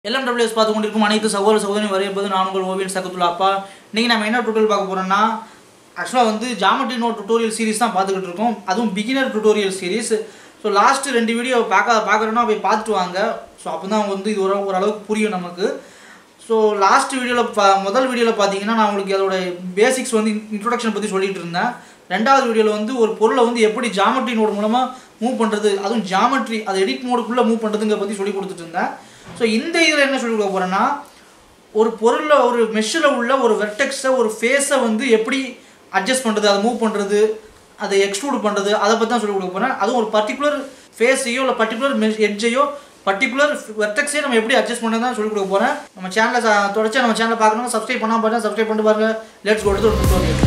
எல்லாம் டபிள்யூஎஸ் பார்த்து கொண்டிருக்கும் அனைத்து சகோதர சகோதரி வரையப்போது நான் உங்கள் ஓவியன் சகத்துல்லா அப்பா இன்றைக்கி நம்ம என்ன டுட்டோரியல் பார்க்க போகிறோம்னா ஆக்சுவலாக வந்து ஜாமெட்ரி நோட் டுட்டோரியல் சீரிஸ் தான் பார்த்துக்கிட்டு இருக்கோம் அதுவும் beginner tutorial series so last ரெண்டு வீடியோ பார்க்க பார்க்குறோன்னா போய் பார்த்துட்டு வாங்க ஸோ அப்போ தான் வந்து இது ஒரு ஓரளவுக்கு புரியும் நமக்கு ஸோ லாஸ்ட் வீடியோவில் பா முதல் வீடியோவில் பார்த்தீங்கன்னா நான் உங்களுக்கு அதோட பேசிக்ஸ் வந்து இன்ட்ரொடக்ஷன் பற்றி சொல்லிட்டு இருந்தேன் ரெண்டாவது வீடியோவில் வந்து ஒரு பொருளை வந்து எப்படி ஜாமெட்ரி நோட் மூலமாக மூவ் பண்ணுறது அதுவும் ஜாமெட்ரி அதை எடிட் மோடுக்குள்ளே மூவ் பண்ணுறதுங்க பற்றி சொல்லி கொடுத்துட்டு இருந்தேன் ஸோ இந்த இதில் என்ன சொல்லி கொடுக்க போகிறேன்னா ஒரு பொருளில் ஒரு மெஷ்ஷில் உள்ள ஒரு வெர்டெக்ஸை ஒரு ஃபேஸை வந்து எப்படி அட்ஜஸ்ட் பண்ணுறது அதை மூவ் பண்ணுறது அதை எக்ஸ்ட்ரூட் பண்ணுறது அதை பற்றி தான் சொல்லி கொடுக்க போகிறேன் அதுவும் ஒரு பர்டிகுலர் ஃபேஸையோ இல்லை பர்டிகுலர் மெஷ் எட்ஜையோ பர்டிகுலர் வெர்டெக்ஸையும் நம்ம எப்படி அட்ஜஸ்ட் பண்ண தான் சொல்லி கொடுக்க போகிறேன் நம்ம சேனலை தொடர்ச்சி நம்ம சேனலை பார்க்கணும் சப்ஸ்கிரைப் பண்ணால் பாருங்க சப்ஸ்கிரைப் பண்ணிட்டு பாருங்க லெட்ஸ் கொடுத்து ஒரு tutorial.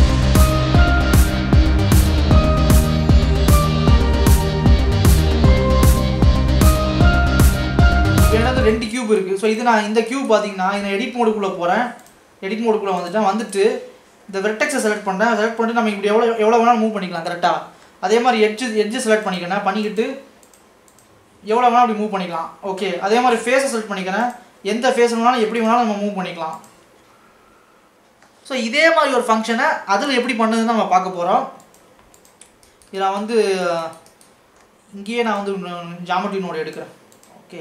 இப்போ என்னது ரெண்டு கியூப் இருக்குது ஸோ இது நான் இந்த கியூப் பார்த்தீங்கன்னா நான் எடிட் மோடுக்குள்ளே போகிறேன் எடிட் மோடுக்குள்ளே வந்துட்டேன் வந்துட்டு இந்த வெர்டெக்ஸை செலக்ட் பண்ணுறேன் செலக்ட் பண்ணிட்டு நம்ம இப்படி எவ்வளோ எவ்வளோ வேணாலும் மூவ் பண்ணிக்கலாம் கரெக்டாக அதே மாதிரி எட்ஜு எட்ஜு செலக்ட் பண்ணிக்கிறேன் பண்ணிக்கிட்டு எவ்வளோ வேணாலும் அப்படி மூவ் பண்ணிக்கலாம் ஓகே அதே மாதிரி ஃபேஸை செலக்ட் பண்ணிக்கிறேன் எந்த ஃபேஸ் வேணாலும் எப்படி வேணாலும் நம்ம மூவ் பண்ணிக்கலாம் ஸோ இதே மாதிரி ஒரு ஃபங்க்ஷனை அதில் எப்படி பண்ணுதுன்னு நம்ம பார்க்க போகிறோம் இதில் வந்து இங்கேயே நான் வந்து ஜாமெட்ரி நோடு எடுக்கிறேன் ஓகே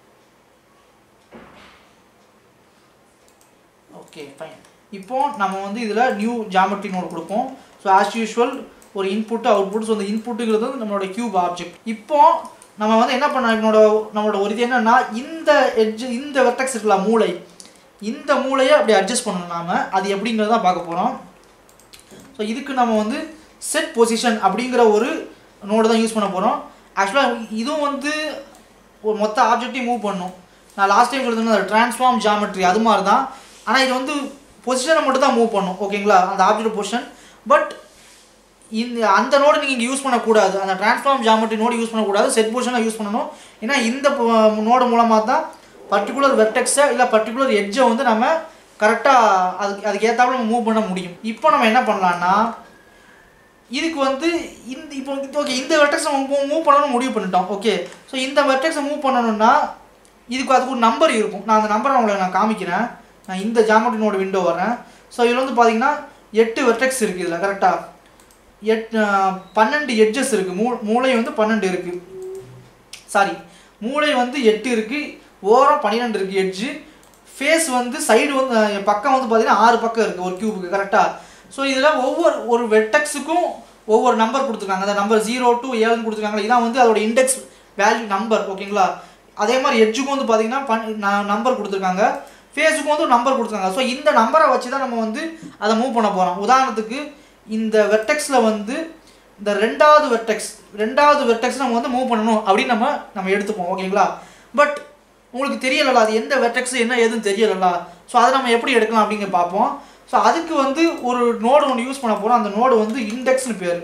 ஓகே ஃபைன் இப்போ நம்ம வந்து இதில் நியூ ஜாமெட்ரி நோட் கொடுப்போம் ஸோ ஆஸ் யூஷுவல் ஒரு இன்புட் அவுட்புட் ஸோ இந்த இன்புட்டுங்கிறது வந்து நம்மளோட கியூப் ஆப்ஜெக்ட் இப்போ நம்ம வந்து என்ன பண்ண என்னோட நம்மளோட ஒரு இது என்னன்னா இந்த எட்ஜ் இந்த வெர்டெக்ஸ் இருக்கலாம் மூளை இந்த மூளையை அப்படி அட்ஜஸ்ட் பண்ணணும் நாம அது எப்படிங்கிறத தான் பார்க்க போகிறோம் ஸோ இதுக்கு நம்ம வந்து செட் பொசிஷன் அப்படிங்கிற ஒரு நோடு தான் யூஸ் பண்ண போகிறோம் ஆக்சுவலாக இதுவும் வந்து ஒரு மொத்த ஆப்ஜெக்டையும் மூவ் பண்ணும் நான் லாஸ்ட் டைம் சொல்லியிருந்தேன் ட்ரான்ஸ்ஃபார்ம் ஜாமெட்ரி அது மாதிரி தான் ஆனால் இது வந்து பொசிஷனை மட்டும் தான் மூவ் பண்ணும் ஓகேங்களா அந்த ஆப்ஜெக்ட் பொசிஷன் பட் இந்த அந்த நோடு நீங்கள் இங்கே யூஸ் பண்ணக்கூடாது அந்த ட்ரான்ஸ்ஃபார்ம் ஜாமெட்ரி நோடு யூஸ் பண்ணக்கூடாது செட் பொசிஷனை யூஸ் பண்ணணும் ஏன்னா இந்த நோடு மூலமாக தான் பர்டிகுலர் வெர்டெக்ஸை இல்லை பர்டிகுலர் எட்ஜை வந்து நம்ம கரெக்டாக அதுக்கு அதுக்கு ஏற்றாப்புல நம்ம மூவ் பண்ண முடியும் இப்போ நம்ம என்ன பண்ணலான்னா இதுக்கு வந்து இந்த இப்போ ஓகே இந்த வெர்டெக்ஸை மூவ் மூவ் பண்ணணும்னு முடிவு பண்ணிட்டோம் ஓகே ஸோ இந்த வெர்டெக்ஸை மூவ் பண்ணணும்னா இதுக்கு அதுக்கு ஒரு நம்பர் இருக்கும் நான் அந்த நம்பரை உங்களுக்கு நான் காமிக்கிறேன் நான் இந்த ஜாமெட்ரி நோடு விண்டோ வரேன் ஸோ இதில் வந்து பார்த்தீங்கன்னா எட்டு வெர்டெக்ஸ் இருக்குது இதில் கரெக்டாக எட் பன்னெண்டு எட்ஜஸ் இருக்குது மூ மூளை வந்து பன்னெண்டு இருக்குது சாரி மூளை வந்து எட்டு இருக்குது ஓரம் பன்னிரெண்டு இருக்குது எட்ஜு ஃபேஸ் வந்து சைடு வந்து அஹ், பக்கம் வந்து பார்த்தீங்கன்னா ஆறு பக்கம் இருக்குது ஒரு கியூபுக்கு கரெக்டாக ஸோ இதில் ஒவ்வொரு ஒரு வெட்டக்ஸுக்கும் ஒவ்வொரு நம்பர் கொடுத்துருக்காங்க அந்த நம்பர் ஜீரோ டு ஏழுன்னு கொடுத்துருக்காங்க இதான் வந்து அதோட இண்டெக்ஸ் வேல்யூ நம்பர் ஓகேங்களா அதே மாதிரி எட்ஜுக்கும் வந்து பார்த்தீங்கன்னா பன் நம்பர் கொடுத்துருக்காங்க ஃபேஸுக்கும் வந்து ஒரு நம்பர் கொடுத்துருக்காங்க ஸோ இந்த நம்பரை வச்சு தான் நம்ம வந்து அதை மூவ் பண்ண போகிறோம் உதாரணத்துக்கு இந்த வெர்டெக்ஸில் வந்து இந்த ரெண்டாவது வெர்டெக்ஸ் ரெண்டாவது வெர்டெக்ஸ் நம்ம வந்து மூவ் பண்ணணும் அப்படின்னு நம்ம நம்ம எடுத்துப்போம் ஓகேங்களா பட் உங்களுக்கு தெரியலல்ல அது எந்த வெர்டெக்ஸ் என்ன ஏதுன்னு தெரியலல்ல ஸோ அதை நம்ம எப்படி எடுக்கலாம் அப்படிங்க பார்ப்போம் ஸோ அதுக்கு வந்து ஒரு நோடு ஒன்று யூஸ் பண்ண போகிறோம் அந்த நோடு வந்து இண்டெக்ஸ்னு பேர்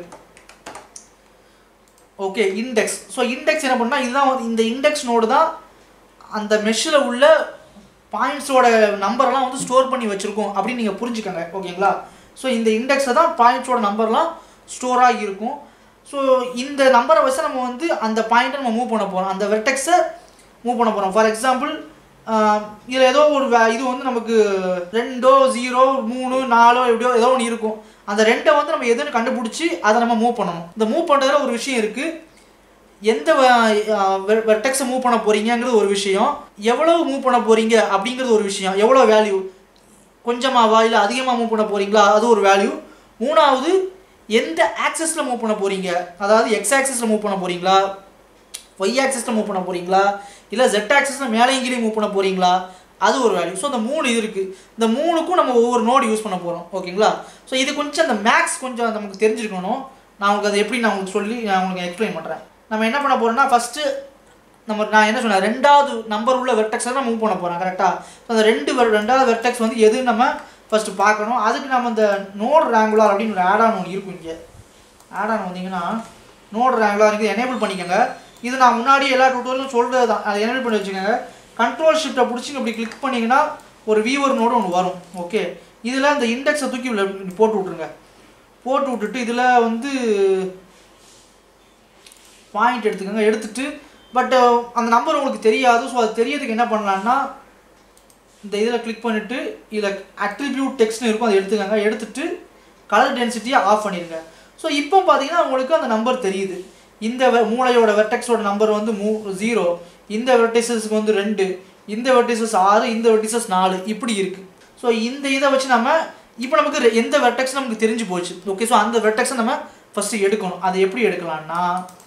ஓகே இண்டெக்ஸ் ஸோ இண்டெக்ஸ் என்ன பண்ணால் இதுதான் வந்து இந்த இண்டெக்ஸ் நோடு தான் அந்த மெஷ்ஷில் உள்ள பாயிண்ட்ஸோட நம்பர்லாம் வந்து ஸ்டோர் பண்ணி வச்சுருக்கோம் அப்படின்னு நீங்கள் புரிஞ்சுக்கோங்க ஓகேங்களா ஸோ இந்த இண்டெக்ஸில் தான் பாயிண்ட்ஸோட நம்பர்லாம் ஸ்டோராக இருக்கும் ஸோ இந்த நம்பரை வச்சு நம்ம வந்து அந்த பாயிண்ட்டை நம்ம மூவ் பண்ண போகிறோம் அந்த வெர்டெக்ஸை மூவ் பண்ண போகிறோம் ஃபார் எக்ஸாம்பிள் இதில் ஏதோ ஒரு வே- இது வந்து நமக்கு ரெண்டோ ஜீரோ மூணு நாலோ எப்படியோ ஏதோ ஒன்று இருக்கும் அந்த ரெண்டை வந்து நம்ம எதுன்னு கண்டுபிடிச்சி அதை நம்ம மூவ் பண்ணணும் இந்த மூவ் பண்ணுறதுல ஒரு விஷயம் இருக்குது எந்த வெர்டெக்ஸை மூவ் பண்ண போறீங்கங்கிறது ஒரு விஷயம் எவ்வளவு மூவ் பண்ண போறீங்க அப்படிங்கிறது ஒரு விஷயம் எவ்வளோ வேல்யூ கொஞ்சமாவா இல்லை அதிகமாக மூவ் பண்ண போறீங்களா அது ஒரு வேல்யூ மூணாவது எந்த ஆக்சஸில் மூவ் பண்ண போறீங்க அதாவது எக்ஸ் ஆக்சஸில் மூவ் பண்ண போறீங்களா ஒய் ஆக்சஸில் மூவ் பண்ண போறீங்களா இல்லை ஜெட் ஆக்சஸில் மேலே கீழே மூவ் பண்ண போறீங்களா அது ஒரு வேல்யூ ஸோ இந்த மூணு இது இருக்குது இந்த மூணுக்கும் நம்ம ஒவ்வொரு நோடு யூஸ் பண்ண போகிறோம் ஓகேங்களா ஸோ இது கொஞ்சம் அந்த மேக்ஸ் கொஞ்சம் நமக்கு தெரிஞ்சிருக்கணும் நான் உங்களுக்கு அதை எப்படி நான் உங்களுக்கு சொல்லி நான் உங்களுக்கு எக்ஸ்பிளைன் பண்ணுறேன் நம்ம என்ன பண்ண போகிறோம்னா ஃபஸ்ட்டு நம்ம நான் என்ன சொன்னேன் ரெண்டாவது நம்பர் உள்ள வெர்டெக்ஸை தான் மூவ் பண்ண போகிறோம் கரெக்டாக ஸோ அந்த ரெண்டு ver- ரெண்டாவது வெர்டெக்ஸ் வந்து எது நம்ம ஃபஸ்ட்டு பார்க்கணும் அதுக்கு நம்ம இந்த நோட் ரேங்குலார் அப்படின்னு ஒரு ஆட் ஆன் ஒன்று இருக்கும் இங்கே ஆட் ஆன் வந்தீங்கன்னா நோட் ரேங்குலார் இருக்குது எனேபிள் பண்ணிக்கோங்க இது நான் முன்னாடி எல்லா டூட்டோரியும் சொல்கிறது தான் அதை எனேபிள் பண்ணி வச்சுக்கோங்க கண்ட்ரோல் ஷிஃப்ட்டை பிடிச்சி இப்படி கிளிக் பண்ணிங்கன்னா ஒரு வியூவர் நோடு ஒன்று வரும் ஓகே இதில் இந்த இண்டெக்ஸை தூக்கி உள்ள இப்படி போட்டு விட்ருங்க போட்டு விட்டுட்டு இதில் வந்து பாயிண்ட் எடுத்துக்கோங்க எடுத்துட்டு பட் அந்த நம்பர் உங்களுக்கு தெரியாது ஸோ அது தெரியறதுக்கு என்ன பண்ணலான்னா இந்த இதில் கிளிக் பண்ணிவிட்டு இதில் அட்ரிபியூட் டெக்ஸ்ட்னு இருக்கும் அதை எடுத்துக்கோங்க எடுத்துட்டு கலர் டென்சிட்டியை ஆஃப் பண்ணிடுங்க ஸோ இப்போ பார்த்தீங்கன்னா உங்களுக்கு அந்த நம்பர் தெரியுது இந்த வெ- மூளையோட வெர்டெக்ஸோட நம்பர் வந்து மூ ஜீரோ இந்த வெர்டிசஸ்க்கு வந்து ரெண்டு இந்த வெர்டிசஸ் ஆறு இந்த வெர்டிசஸ் நாலு இப்படி இருக்குது ஸோ இந்த இதை வச்சு நம்ம இப்போ நமக்கு ரெ- எந்த வெர்டெக்ஸ் நமக்கு தெரிஞ்சு போச்சு ஓகே ஸோ அந்த வெர்டெக்ஸை நம்ம ஃபஸ்ட்டு எடுக்கணும் அதை எப்படி எடுக்கலாம்னா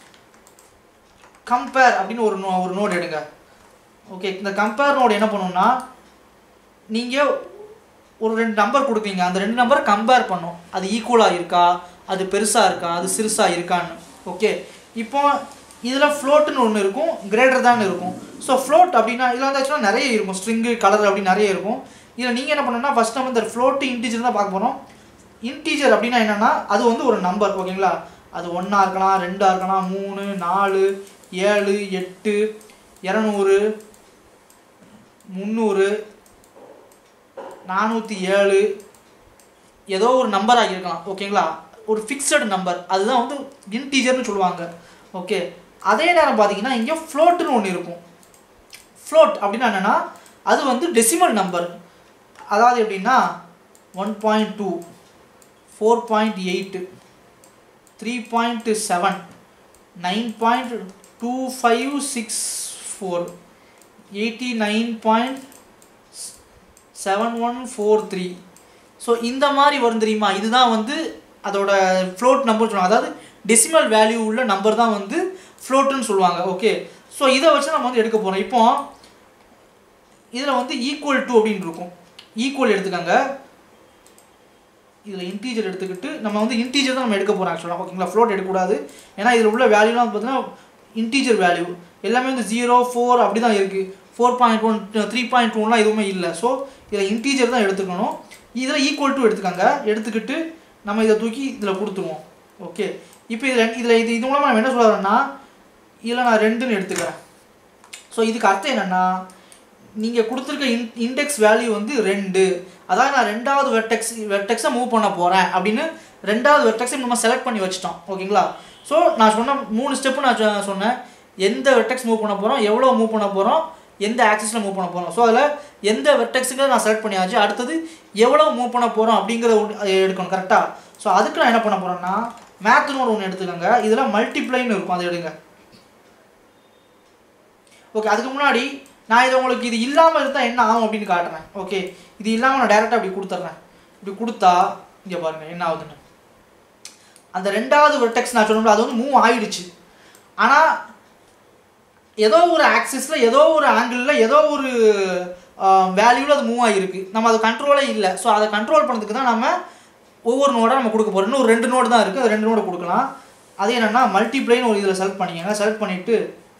கம்பேர் அப்படின்னு ஒரு நோ ஒரு நோட் எடுங்க ஓகே இந்த கம்பேர் நோட் என்ன பண்ணும்னா நீங்கள் ஒரு ரெண்டு நம்பர் கொடுப்பீங்க அந்த ரெண்டு நம்பரை கம்பேர் பண்ணும் அது ஈக்குவலாக இருக்கா அது பெருசாக இருக்கா அது சிறுசாக இருக்கான்னு ஓகே இப்போ இதில் ஃப்ளோட்டுன்னு ஒன்று இருக்கும் கிரேட்டர் தான் இருக்கும் ஸோ ஃப்ளோட் அப்படின்னா இதில் வந்து ஆக்சுவலாக நிறைய இருக்கும் ஸ்ட்ரிங்கு கலர் அப்படி நிறைய இருக்கும் இதில் நீங்கள் என்ன பண்ணணும்னா ஃபஸ்ட் நம்ம இந்த ஃப்ளோட்டு இன்டீஜர் தான் பார்க்க போகிறோம் இன்டீஜர் அப்படின்னா என்னென்னா அது வந்து ஒரு நம்பர் ஓகேங்களா அது ஒன்றா இருக்கலாம் ரெண்டாக இருக்கலாம் மூணு நாலு ஏழு எட்டு இரநூறு முந்நூறு நானூற்றி ஏழு ஏதோ ஒரு நம்பராக இருக்கலாம் ஓகேங்களா ஒரு ஃபிக்ஸடு நம்பர் அதுதான் வந்து இன்டீஜர்னு சொல்லுவாங்க ஓகே அதே நேரம் பார்த்தீங்கன்னா இங்கே ஃப்ளோட்டுன்னு ஒன்று இருக்கும் ஃப்ளோட் அப்படின்னா என்னென்னா அது வந்து டெசிமல் நம்பர் அதாவது எப்படின்னா one point two four point eight three point seven nine point two five six four eighty nine point seven one four three so இந்த மாதிரி வரும் தெரியுமா இதுதான் வந்து அதோட ஃப்ளோட் நம்பர் சொல்லுவாங்க அதாவது டெசிமல் வேல்யூ உள்ள நம்பர் தான் வந்து ஃப்ளோட்டுன்னு சொல்லுவாங்க ஓகே ஸோ இதை வச்சு நம்ம வந்து எடுக்க போகிறோம் இப்போ இதில் வந்து ஈக்குவல் டு அப்படின்னு இருக்கும் ஈக்குவல் எடுத்துக்கோங்க இதில் இன்டீஜர் எடுத்துக்கிட்டு நம்ம வந்து இன்டீஜர் தான் நம்ம எடுக்க போகிறோம் ஆக்சுவலாக ஓகேங்களா ஃப்ளோட் எடுக்கக்கூடாது ஏன்னா இதில் உள்ள வேல்யூலாம் பார்த்தீங்கன்னா இன்டீஜர் வேல்யூ எல்லாமே வந்து ஜீரோ ஃபோர் அப்படி தான் இருக்குது four point one three point ஒன்லாம் எதுவுமே இல்லை ஸோ இதில் இன்டீஜர் தான் எடுத்துக்கணும் இதில் ஈக்குவல் டு எடுத்துக்கோங்க எடுத்துக்கிட்டு நம்ம இதை தூக்கி இதில் கொடுத்துருவோம் ஓகே இப்போ இதில் இதில் இது இது மூலமாக நம்ம என்ன சொல்ல வரோம்னா இதில் நான் ரெண்டுன்னு எடுத்துக்கிறேன் ஸோ இதுக்கு அர்த்தம் என்னென்னா நீங்கள் கொடுத்துருக்க இன் இண்டெக்ஸ் வேல்யூ வந்து ரெண்டு அதாவது நான் ரெண்டாவது வெர்டெக்ஸ் வெர்டெக்ஸை மூவ் பண்ண போகிறேன் அப்படின்னு ரெண்டாவது வெர்டெக்ஸை நம்ம செலக்ட் பண்ணி வச்சிட்டோம் ஓகேங்களா ஸோ நான் சொன்ன மூணு ஸ்டெப்பு நான் சொ- சொன்னேன் எந்த வெர்டெக்ஸ் மூவ் பண்ண போகிறோம் எவ்வளோ மூவ் பண்ண போகிறோம் எந்த ஆக்சிஸில் மூவ் பண்ண போகிறோம் ஸோ அதில் எந்த வெர்டெக்ஸுக்கு நான் செலக்ட் பண்ணியாச்சு அடுத்தது எவ்வளோ மூவ் பண்ண போகிறோம் அப்படிங்கிறத ஒண்ணு- அதை எடுக்கணும் கரெக்டாக ஸோ அதுக்கு நான் என்ன பண்ண போகிறேன்னா மேத்னு ஒன்று எடுத்துக்கோங்க இதில் மல்டிப்ளைன்னு இருக்கும் அதை எடுங்க ஓகே அதுக்கு முன்னாடி நான் இதை உங்களுக்கு இது இல்லாமல் இருந்தால் என்ன ஆகும் அப்படின்னு காட்டுறேன் ஓகே இது இல்லாமல் நான் டேரெக்டாக அப்படி கொடுத்துட்றேன் இப்படி கொடுத்தா இங்கே பாருங்க என்ன ஆகுதுன்னு அந்த ரெண்டாவது வெர்டெக்ஸ் நான் சொன்னோம்ல அது வந்து மூவ் ஆயிடுச்சு ஆனால் ஏதோ ஒரு ஆக்சிஸில் ஏதோ ஒரு ஆங்கிளில் ஏதோ ஒரு வேல்யூவில் அது மூவ் ஆகிருக்கு நம்ம அது கண்ட்ரோலே இல்லை ஸோ அதை கண்ட்ரோல் பண்ணதுக்கு தான் நம்ம ஒவ்வொரு நோடாக நம்ம கொடுக்க போகிறோம் இன்னும் ஒரு ரெண்டு நோடு தான் இருக்குது அது ரெண்டு நோடு கொடுக்கலாம் அது என்னென்னா மல்டிப்ளைன்னு ஒரு இதில் செலக்ட் பண்ணிக்கங்க செலக்ட் பண்ணிவிட்டு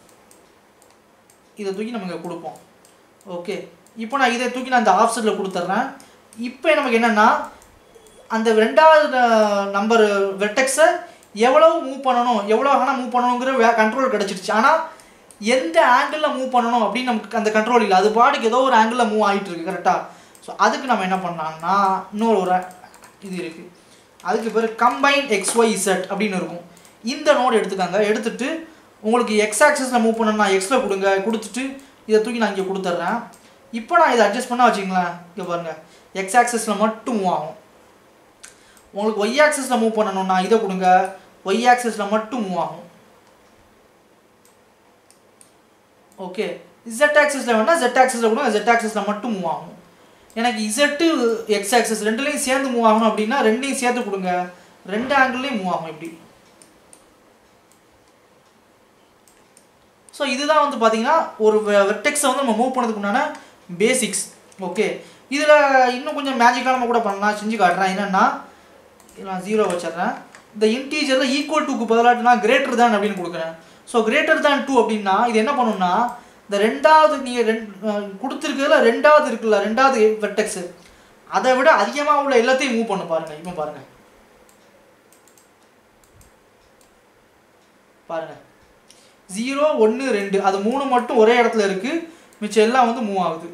இதை தூக்கி நம்ம இங்கே கொடுப்போம் ஓகே இப்போ நான் இதை தூக்கி நான் இந்த ஆப்ஷனில் கொடுத்துட்றேன் இப்போ நமக்கு என்னென்னா அந்த ரெண்டாவது நம்பர் வெர்டெக்ஸை எவ்வளவு மூவ் பண்ணணும் எவ்வளோ ஆனால் மூவ் பண்ணணுங்கிற வே கண்ட்ரோல் கிடச்சிருச்சு ஆனால் எந்த ஆங்கிளில் மூவ் பண்ணணும் அப்படின்னு நமக்கு அந்த கண்ட்ரோல் இல்லை அது பாட்டுக்கு ஏதோ ஒரு ஆங்கிளில் மூவ் ஆகிட்டு இருக்கு கரெக்டாக ஸோ அதுக்கு நம்ம என்ன பண்ணலாம்னா இன்னொரு ஒரு இது இருக்குது அதுக்கு பேர் கம்பைன் எக்ஸ்ஒய் இசட் அப்படின்னு இருக்கும் இந்த நோடு எடுத்துக்கோங்க எடுத்துட்டு உங்களுக்கு எக்ஸ் ஆக்சஸில் மூவ் பண்ணணும்னா எக்ஸில் கொடுங்க கொடுத்துட்டு இதை தூக்கி நான் இங்கே கொடுத்துட்றேன் இப்போ நான் இதை அட்ஜஸ்ட் பண்ண வச்சுங்களேன் இங்கே பாருங்கள் எக்ஸ் ஆக்சஸில் மட்டும் மூவ் ஆகும் உங்களுக்கு ஒய் ஆக்சஸில் மூவ் பண்ணணும்னா இதை கொடுங்க ஒய் ஆக்சஸில் மட்டும் மூவ் ஆகும் ஓகே இசட் ஆக்சஸில் வேணால் ஜெட் ஆக்சஸில் கொடுங்க ஜெட் ஆக்சஸில் மட்டும் மூவ் ஆகும் எனக்கு இசட்டு எக்ஸ் ஆக்சஸ் ரெண்டுலேயும் சேர்ந்து மூவ் ஆகணும் அப்படின்னா ரெண்டையும் சேர்த்து கொடுங்க ரெண்டு ஆங்கிள்லேயும் மூவ் ஆகும் இப்படி ஸோ இதுதான் வந்து பார்த்தீங்கன்னா ஒரு வெர்டெக்ஸை வந்து நம்ம மூவ் பண்ணதுக்கு உண்டான பேசிக்ஸ் ஓகே இதில் இன்னும் கொஞ்சம் மேஜிக்காக நம்ம கூட பண்ணலாம் செஞ்சு காட்டுறேன் என்னென்னா நான் ஜீரோ வச்சிடுறேன் இந்த இன்டீஜரில் ஈக்குவல் டூக்கு பதிலாக நான் கிரேட்டர் தான் அப்படின்னு கொடுக்குறேன் ஸோ கிரேட்டர் தான் டூ அப்படின்னா இது என்ன பண்ணும்னா இந்த ரெண்டாவது நீங்கள் ரெண்டு கொடுத்துருக்கிறதுல ரெண்டாவது இருக்குல்ல ரெண்டாவது வெர்டெக்ஸு அதை விட அதிகமாக உள்ள எல்லாத்தையும் மூவ் பண்ணு பாருங்க இப்போ பாருங்க பாருங்க ஜீரோ ஒன்று ரெண்டு அது மூணு மட்டும் ஒரே இடத்துல இருக்கு மிச்சம் எல்லாம் வந்து மூவ் ஆகுது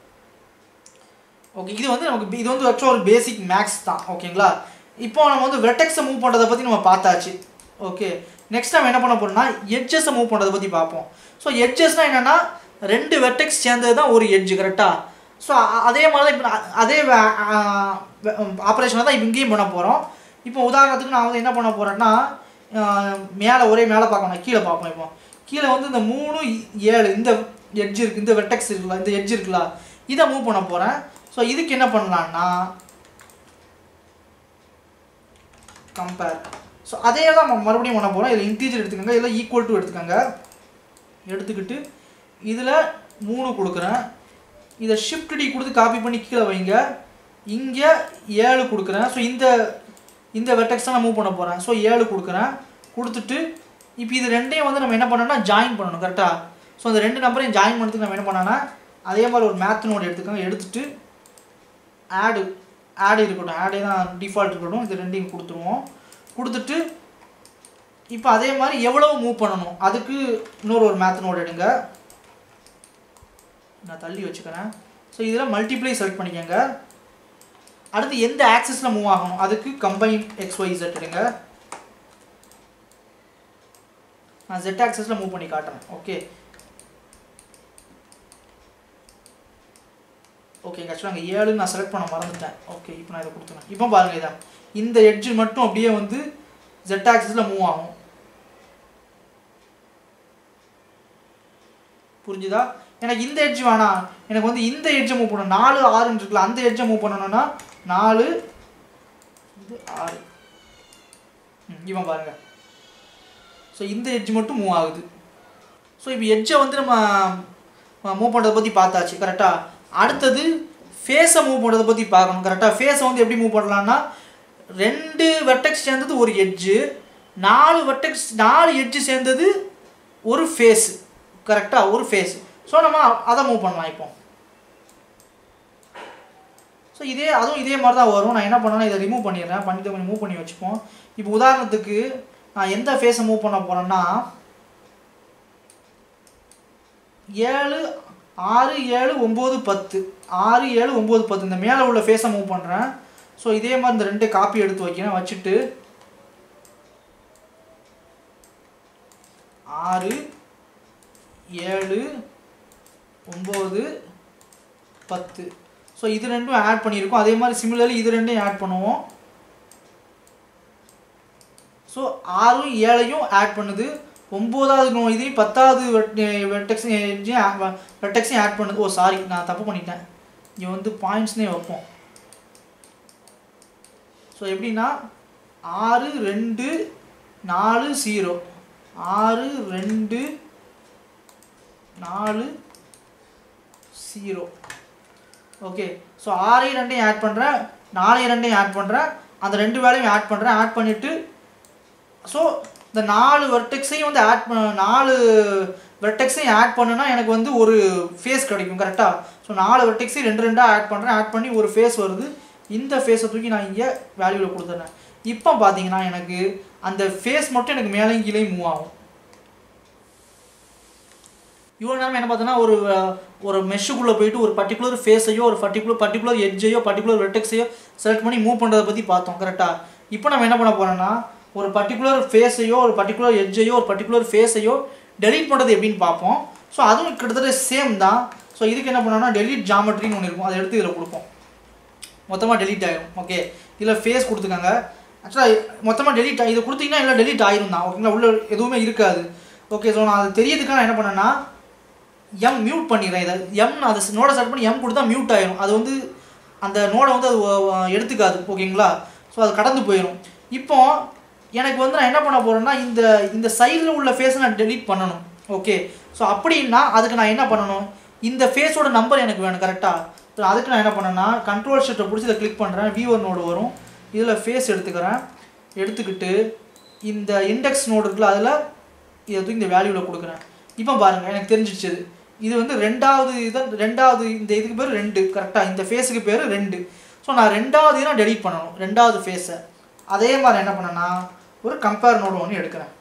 ஓகே இது வந்து நமக்கு இது வந்து ஆக்சுவலாக ஒரு பேசிக் மேக்ஸ் தான் ஓகேங்களா இப்போ நம்ம வந்து வெர்டெக்ஸை மூவ் பண்ணுறதை பற்றி நம்ம பார்த்தாச்சு ஓகே நெக்ஸ்ட் நம்ம என்ன பண்ண போறோம்னா எட்ஜஸை மூவ் பண்ணுறதை பற்றி பார்ப்போம் ஸோ எட்ஜஸ்னால் என்னென்னா ரெண்டு வெர்டெக்ஸ் சேர்ந்தது தான் ஒரு எட்ஜ் கரெக்டாக ஸோ அதே மாதிரி தான் இப்போ அதே ஆப்ரேஷனை தான் இப்போ இங்கேயும் பண்ண போகிறோம் இப்போ உதாரணத்துக்கு நான் வந்து என்ன பண்ண போகிறேன்னா மேலே ஒரே மேலே பார்க்கணும் கீழே பார்ப்போம் இப்போ கீழே வந்து இந்த மூணு ஏழு இந்த எட்ஜ் இருக்குது இந்த வெட்டெக்ஸ் இருக்குல்ல இந்த எட்ஜ் இருக்குல்ல இதை மூவ் பண்ண போகிறேன் ஸோ இதுக்கு என்ன பண்ணலான்னா கம்பேர் ஸோ அதே தான் நம்ம மறுபடியும் பண்ண போகிறோம் இதில் இன்டீஜர் எடுத்துக்கோங்க இதில் ஈக்குவல் டு எடுத்துக்கோங்க எடுத்துக்கிட்டு இதில் மூணு கொடுக்குறேன் இதை ஷிஃப்ட் டி கொடுத்து காப்பி பண்ணி கீழே வைங்க இங்கே ஏழு கொடுக்குறேன் ஸோ இந்த இந்த வெர்டெக்ஸை நான் மூவ் பண்ண போகிறேன் ஸோ ஏழு கொடுக்குறேன் கொடுத்துட்டு இப்போ இது ரெண்டையும் வந்து நம்ம என்ன பண்ணணும்னா ஜாயின் பண்ணணும் கரெக்டாக ஸோ அந்த ரெண்டு நம்பரையும் ஜாயின் பண்ணுறதுக்கு நம்ம என்ன பண்ணோன்னா அதே மாதிரி ஒரு மேத் நோட் எடுத்துக்கோங்க எடுத்துட்டு ஆடு ஆடு இருக்கட்டும் ஆடே தான் டிஃபால்ட் இருக்கட்டும் இது ரெண்டையும் கொடுத்துருவோம் கொடுத்துட்டு இப்போ அதே மாதிரி எவ்வளவு மூவ் பண்ணணும் அதுக்கு இன்னொரு ஒரு மேத் நோட் எடுங்க நான் தள்ளி வச்சுக்கிறேன் ஸோ இதில் மல்டிப்ளை செலக்ட் பண்ணிக்கோங்க அடுத்து எந்த ஆக்சிஸில் மூவ் ஆகணும் அதுக்கு கம்பைன் எக்ஸ் ஒய் Z எடுங்க நான் Z ஆக்சிஸில் மூவ் பண்ணி காட்டுறேன் ஓகே ஓகே ஆக்சுவலாக அங்கே ஏழு நான் செலக்ட் பண்ண மறந்துட்டேன் ஓகே இப்போ நான் இதை கொடுத்துறேன் இப்போ பாருங்க இதை இந்த எட்ஜ் மட்டும் அப்படியே வந்து Z ஆக்சிஸில் மூவ் ஆகும் புரிஞ்சுதா எனக்கு இந்த எட்ஜ் வேணாம் எனக்கு வந்து இந்த எட்ஜை மூவ் பண்ணணும் நாலு ஆறுன்னு இருக்குல்ல அந்த எட்ஜை மூவ் பண்ணணும்னா நாலு இது ஆறு ம், இவன் பாருங்க ஸோ இந்த எட்ஜ் மட்டும் மூவ் ஆகுது ஸோ இப்போ எட்ஜை வந்து நம்ம மூவ் பண்ணுறதை பற்றி பார்த்தாச்சு கரெக்டாக அடுத்தது ஃபேஸை மூவ் பண்ணுறதை பற்றி பார்க்கணும் கரெக்டாக ஃபேஸை வந்து எப்படி மூவ் பண்ணலாம்னா ரெண்டு வெர்டெக்ஸ் சேர்ந்தது ஒரு எட்ஜு நாலு வெர்டெக்ஸ் நாலு எட்ஜு சேர்ந்தது ஒரு ஃபேஸு கரெக்டாக ஒரு ஃபேஸ் ஸோ நம்ம அதை மூவ் பண்ணலாம் இப்போ ஸோ இதே அதுவும் இதே மாதிரி தான் வரும் நான் என்ன பண்ணேன்னா இதை ரிமூவ் பண்ணிடுறேன் பண்ணிட்டு கொஞ்சம் மூவ் பண்ணி வச்சுப்போம் இப்போ உதாரணத்துக்கு நான் எந்த ஃபேஸை மூவ் பண்ண போகிறேன்னா ஏழு ஆறு ஏழு ஒம்பது பத்து ஆறு ஏழு ஒம்பது பத்து இந்த மேலே உள்ள ஃபேஸை மூவ் பண்ணுறேன் ஸோ இதே மாதிரி இந்த ரெண்டு காப்பி எடுத்து வைக்கிறேன் வச்சுட்டு ஆறு ஏழு ஒம்பது பத்து ஸோ இது ரெண்டும் ஆட் பண்ணியிருக்கோம் அதே மாதிரி சிமிலர்லி இது ரெண்டையும் ஆட் பண்ணுவோம் ஸோ ஆறும் ஏழையும் ஆட் பண்ணுது ஒம்போதாவது நோ இதையும் பத்தாவது வெட்டெக்ஸையும் வெட்டெக்ஸையும் ஆட் பண்ணுது ஓ சாரி நான் தப்பு பண்ணிட்டேன் இங்கே வந்து பாயிண்ட்ஸ்னே வைப்போம் ஸோ எப்படின்னா ஆறு ரெண்டு நாலு ஜீரோ ஆறு ரெண்டு நாலு ஜீரோ ஓகே ஸோ ஆறையும் ரெண்டையும் ஆட் பண்ணுறேன் நாலையும் ரெண்டையும் ஆட் பண்ணுறேன் அந்த ரெண்டு வேலையும் ஆட் பண்ணுறேன் ஆட் பண்ணிவிட்டு ஸோ இந்த நாலு வெர்டெக்ஸையும் வந்து ஆட் பண்ண நாலு வெர்டெக்ஸையும் ஆட் பண்ணுனா எனக்கு வந்து ஒரு ஃபேஸ் கிடைக்கும் கரெக்டாக ஸோ நாலு வெர்டெக்ஸையும் ரெண்டு ரெண்டாக ஆட் பண்ணுறேன் ஆட் பண்ணி ஒரு ஃபேஸ் வருது இந்த ஃபேஸை தூக்கி நான் இங்கே வேல்யூவில் கொடுத்துட்றேன் இப்போ பார்த்தீங்கன்னா எனக்கு அந்த ஃபேஸ் மட்டும் எனக்கு மேலேயும் கீழே மூவ் ஆகும் இவ்வளோ நேரம் என்ன பார்த்தோன்னா ஒரு அஹ், ஒரு மெஷ்ஷுக்குள்ளே போயிட்டு ஒரு பர்டிகுலர் ஃபேஸையோ ஒரு பர்டிகுலர் பர்டிகுலர் எட்ஜையோ பர்டிகுலர் வெர்டெக்ஸையோ செலக்ட் பண்ணி மூவ் பண்ணுறதை பற்றி பார்த்தோம் கரெக்டாக இப்போ நம்ம என்ன பண்ண போகிறோம்னா ஒரு பர்டிகுலர் ஃபேஸையோ ஒரு பர்டிகுலர் எட்ஜையோ ஒரு பர்டிகுலர் ஃபேஸையோ டெலீட் பண்ணுறது எப்படின்னு பார்ப்போம் ஸோ அதுவும் கிட்டத்தட்ட சேம் தான் ஸோ இதுக்கு என்ன பண்ணோம்னா டெலீட் ஜாமெட்ரின்னு ஒன்று இருக்கும் அதை எடுத்து இதில் கொடுப்போம் மொத்தமாக டெலீட் ஆயிரும் ஓகே இதில் ஃபேஸ் கொடுத்துக்கோங்க ஆக்சுவலாக மொத்தமாக டெலீட் இதை கொடுத்தீங்கன்னா எல்லாம் டெலீட் ஆயிரும் தான் ஓகேங்களா உள்ள எதுவுமே இருக்காது ஓகே ஸோ நான் அது தெரியறதுக்காக நான் என்ன பண்ணேன்னா எம் மியூட் பண்ணிடுறேன் இதை எம் நான் அதை நோடை செலக்ட் பண்ணி எம் கொடுத்தா மியூட் ஆயிரும் அது வந்து அந்த நோடை வந்து அது ஒ- ஒ- எடுத்துக்காது ஓகேங்களா ஸோ அது கடந்து போயிடும் இப்போ எனக்கு வந்து நான் என்ன பண்ண போகிறேன்னா இந்த இந்த சைடில் உள்ள ஃபேஸை நான் டெலீட் பண்ணணும் ஓகே ஸோ அப்படின்னா அதுக்கு நான் என்ன பண்ணணும் இந்த ஃபேஸோட நம்பர் எனக்கு வேணும் கரெக்டாக அதுக்கு நான் என்ன பண்ணேன்னா கண்ட்ரோல் ஷீட்டை பிடிச்சி இதை கிளிக் பண்ணுறேன் வியூவர் நோடு வரும் இதில் ஃபேஸ் எடுத்துக்கிறேன் எடுத்துக்கிட்டு இந்த இண்டெக்ஸ் நோடு இருக்குல்ல அதில் இதை தூக்கி இந்த வேல்யூவில் கொடுக்குறேன் இப்போ பாருங்கள் எனக்கு தெரிஞ்சிடுச்சு இது. இது வந்து ரெண்டாவது இதான் ரெண்டாவது இந்த இதுக்கு பேர் ரெண்டு கரெக்டாக இந்த ஃபேஸுக்கு பேர் ரெண்டு ஸோ நான் ரெண்டாவது இதை நான் டெலீட் பண்ணணும் ரெண்டாவது ஃபேஸை அதே மாதிரி என்ன பண்ணேன்னா ஒரு கம்பேர் நோடு ஒன்று எடுக்கிறேன்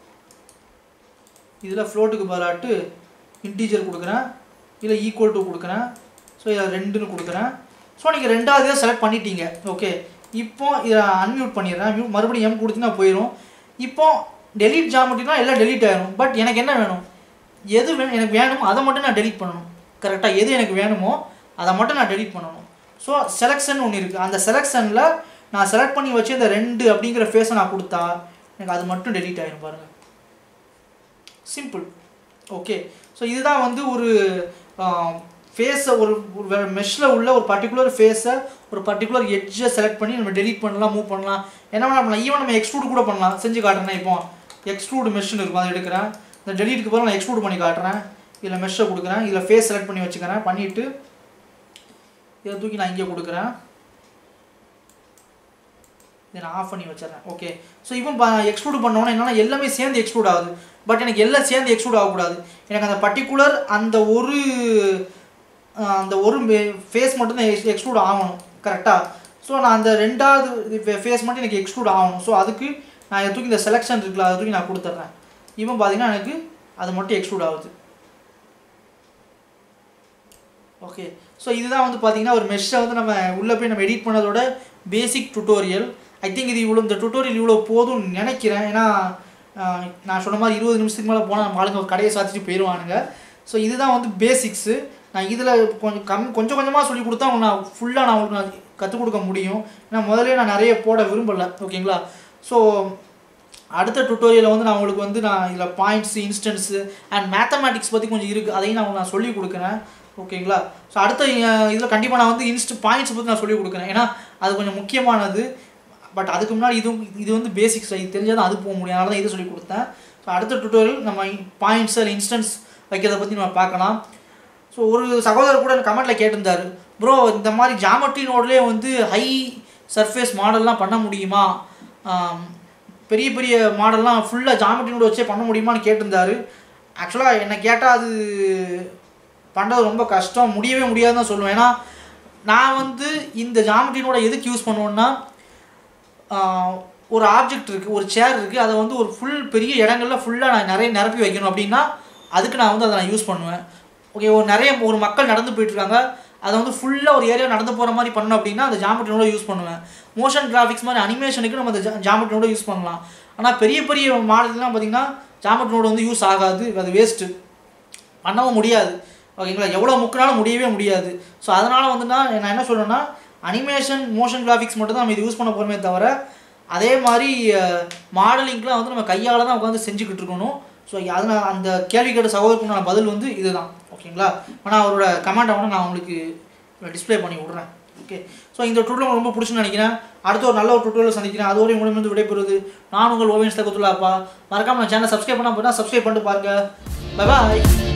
இதில் ஃப்ளோட்டுக்கு பதிலாட்டு இன்டீஜர் கொடுக்குறேன் இல்லை ஈக்குவல் டு கொடுக்குறேன் ஸோ இதில் ரெண்டுன்னு கொடுக்குறேன் ஸோ நீங்கள் ரெண்டாவது இதை செலக்ட் பண்ணிட்டீங்க ஓகே இப்போ இதை அன்மியூட் பண்ணிடுறேன் மியூட் மறுபடியும் எம் கொடுத்தீங்கன்னா போயிடும் இப்போ டெலீட் ஜாமெட்ரினா எல்லாம் டெலீட் ஆயிரும் பட் எனக்கு என்ன வேணும் எது வேணும் எனக்கு வேணுமோ அதை மட்டும் நான் டெலீட் பண்ணணும் கரெக்டாக எது எனக்கு வேணுமோ அதை மட்டும் நான் டெலீட் பண்ணணும் ஸோ செலெக்ஷன் ஒன்று இருக்குது அந்த செலெக்ஷனில் நான் செலக்ட் பண்ணி வச்சு இந்த ரெண்டு அப்படிங்கிற ஃபேஸை நான் கொடுத்தா எனக்கு அது மட்டும் டெலீட் ஆகிடும் பாருங்கள் சிம்பிள் ஓகே ஸோ இதுதான் வந்து ஒரு ஃபேஸை ஒரு மெஷ்ஷில் உள்ள ஒரு பர்டிகுலர் ஃபேஸை ஒரு பர்டிகுலர் எட்ஜை செலக்ட் பண்ணி நம்ம டெலீட் பண்ணலாம் மூவ் பண்ணலாம் என்ன வேணா பண்ணலாம் ஈவன் நம்ம எக்ஸ்ட்ரூட் கூட பண்ணலாம் செஞ்சு காட்டுறேன் இப்போ எக்ஸ்ட்ரூட் மெஷ்னு இருக்கும் அதை எடுக்கிறேன் இந்த டெலீட்டுக்கு பதில் நான் எக்ஸ்ட்ரூட் பண்ணி காட்டுறேன் இதில் மெஷ்ஷை கொடுக்குறேன் இதில் ஃபேஸ் செலக்ட் பண்ணி வச்சுக்கிறேன் பண்ணிவிட்டு இதை தூக்கி நான் இங்கே கொடுக்குறேன் இதை நான் ஆஃப் பண்ணி வச்சிடறேன் ஓகே ஸோ இப்போ எக்ஸ்க்ளூட் பண்ணோன்னா என்னன்னா எல்லாமே சேர்ந்து எக்ஸ்க்ளூட் ஆகுது பட் எனக்கு எல்லாம் சேர்ந்து எக்ஸ்க்ளூட் ஆகக்கூடாது எனக்கு அந்த பர்டிகுலர் அந்த ஒரு அஹ், அந்த ஒரு ஃபேஸ் மட்டும் தான் எக்ஸ்க்ளூட் ஆகணும் கரெக்டாக ஸோ நான் அந்த ரெண்டாவது ஃபேஸ் மட்டும் எனக்கு எக்ஸ்க்ளூட் ஆகணும் ஸோ அதுக்கு நான் இதை தூக்கி இந்த செலெக்ஷன் இருக்குல்ல அதை தூக்கி நான் கொடுத்துட்றேன் இப்போ பார்த்தீங்கன்னா எனக்கு அது மட்டும் எக்ஸ்க்ளூட் ஆகுது ஓகே ஸோ இதுதான் வந்து பார்த்தீங்கன்னா ஒரு மெஷ்ஷை வந்து நம்ம உள்ளே போய் நம்ம எடிட் பண்ணதோட பேசிக் டுட்டோரியல் ஐ திங்க் இது இவ்வளோ இந்த டுட்டோரியல் இவ்வளோ போதும்னு நினைக்கிறேன் ஏன்னா ஆஹ், நான் சொன்ன மாதிரி இருபது நிமிஷத்துக்கு மேலே போனால் நம்ம ஆளுங்க கடையை சாத்திட்டு போயிடுவானுங்க ஸோ இதுதான் வந்து பேசிக்ஸு நான் இதில் கொஞ்சம் கம் கொஞ்சம் கொஞ்சமாக சொல்லி கொடுத்தா உங்களுக்கு நான் ஃபுல்லாக நான் உங்களுக்கு நான் கற்றுக் கொடுக்க முடியும் ஏன்னா முதல்ல நான் நிறைய போட விரும்பலை ஓகேங்களா ஸோ அடுத்த டுட்டோரியலில் வந்து நான் உங்களுக்கு வந்து நான் இதில் பாயிண்ட்ஸ் இன்ஸ்டன்ஸு அண்ட் மேத்தமேட்டிக்ஸ் பற்றி கொஞ்சம் இருக்குது அதையும் நான் உங்களுக்கு நான் சொல்லி கொடுக்குறேன் ஓகேங்களா ஸோ அடுத்த இதில் கண்டிப்பாக நான் வந்து இன்ஸ்ட் பாயிண்ட்ஸ் பற்றி நான் சொல்லி கொடுக்குறேன் ஏன்னா அது கொஞ்சம் முக்கியமானது பட் அதுக்கு முன்னாடி இதுவும் இது வந்து பேசிக்ஸ் இது தெரிஞ்சால் தான் அது போக முடியும் அதனால தான் இதை சொல்லி கொடுத்தேன் ஸோ அடுத்த டுட்டோரியல் நம்ம பாயிண்ட்ஸ் இல்லை இன்ஸ்டன்ஸ் வைக்கிறத பற்றி நம்ம பார்க்கலாம் ஸோ ஒரு சகோதரர் கூட கமெண்ட்டில் கேட்டிருந்தாரு ப்ரோ இந்த மாதிரி ஜாமெட்ரி நோட்லேயே வந்து ஹை சர்ஃபேஸ் மாடல்லாம் பண்ண முடியுமா ஆம், பெரிய பெரிய மாடல்லாம் ஃபுல்லாக ஜாமெட்ரி நோட் வச்சே பண்ண முடியுமான்னு கேட்டிருந்தாரு ஆக்சுவலாக என்னை கேட்டால் அது பண்ணுறது ரொம்ப கஷ்டம் முடியவே முடியாதுன்னு தான் சொல்லுவேன் ஏன்னா நான் வந்து இந்த ஜாமெட்ரி நோட எதுக்கு யூஸ் பண்ணுவேன்னா ஆஹ், ஒரு ஆப்ஜெக்ட் இருக்குது ஒரு சேர் இருக்குது அதை வந்து ஒரு ஃபுல் பெரிய இடங்கள்ல ஃபுல்லாக நான் நிறைய நிரப்பி வைக்கணும் அப்படின்னா அதுக்கு நான் வந்து அதை நான் யூஸ் பண்ணுவேன் ஓகே ஒரு நிறைய ஒரு மக்கள் நடந்து போயிட்டு இருக்காங்க அதை வந்து ஃபுல்லாக ஒரு ஏரியா நடந்து போகிற மாதிரி பண்ணணும் அப்படின்னா அந்த ஜாமெட்ரினோட யூஸ் பண்ணுவேன் மோஷன் கிராஃபிக்ஸ் மாதிரி அனிமேஷனுக்கு நம்ம அந்த ஜாமெட்ரினோட யூஸ் பண்ணலாம் ஆனால் பெரிய பெரிய மாடல்லாம் பார்த்தீங்கன்னா ஜாமெட்ரினோட வந்து யூஸ் ஆகாது அது வேஸ்ட்டு பண்ணவும் முடியாது ஓகேங்களா எவ்வளோ முக்கினாலும் முடியவே முடியாது ஸோ அதனால் வந்து நான் நான் என்ன சொல்கிறேன்னா அனிமேஷன் மோஷன் கிராஃபிக்ஸ் மட்டும் தான் நம்ம இது யூஸ் பண்ண போகிறோமே தவிர அதே மாதிரி மாடலிங்க்குலாம் வந்து நம்ம கையால் தான் உட்காந்து செஞ்சுக்கிட்டு இருக்கணும் ஸோ அதனால் அந்த கேள்வி கேட்ட சகோதரருக்குண்டான பதில் வந்து இதுதான் ஓகேங்களா ஆனால் அவரோட கமெண்ட்டை வந்து நான் உங்களுக்கு டிஸ்ப்ளே பண்ணி விட்றேன் ஓகே ஸோ இந்த டுட்டோரியல் ரொம்ப பிடிச்சுன்னு நினைக்கிறேன் அடுத்த ஒரு நல்ல ஒரு டுட்டோரியல் சந்திக்கிறேன் அது வரையும் உங்களிடமிருந்து விடைபெறுவது நான் உங்கள் ஓவியன்ஸ் தகுத்துலாப்பா மறக்காம நான் சேனல் சப்ஸ்கிரைப் பண்ணால் போனால் சப்ஸ்கிரைப் பண்ணிட்டு பாருங்கள் பாய்